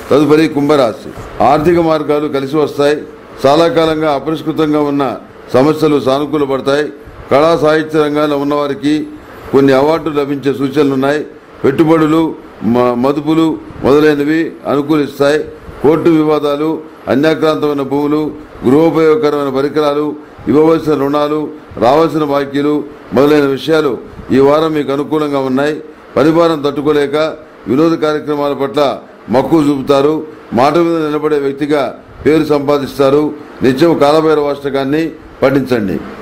తదుపరి కుంభరాశి ఆర్థిక మార్గాలు కలిసి వస్తాయి చాలా కాలంగా అపరిష్కృతంగా ఉన్న సమస్యలు సానుకూల పడతాయి కళా సాహిత్య రంగాల్లో ఉన్నవారికి కొన్ని అవార్డులు లభించే సూచనలున్నాయి పెట్టుబడులు మ- మదుపులు మొదలైనవి అనుకూలిస్తాయి కోర్టు వివాదాలు అన్యాక్రాంతమైన భూములు గృహోపయోగకరమైన పరికరాలు ఇవ్వవలసిన రుణాలు రావాల్సిన బాకీలు మొదలైన విషయాలు ఈ వారం మీకు అనుకూలంగా ఉన్నాయి పరిభారం తట్టుకోలేక వినోద కార్యక్రమాల పట్ల మక్కువ చూపుతారు మాట మీద నిలబడే వ్యక్తిగా పేరు సంపాదిస్తారు నిత్యం కాలభైరవాష్టకాన్ని పఠించండి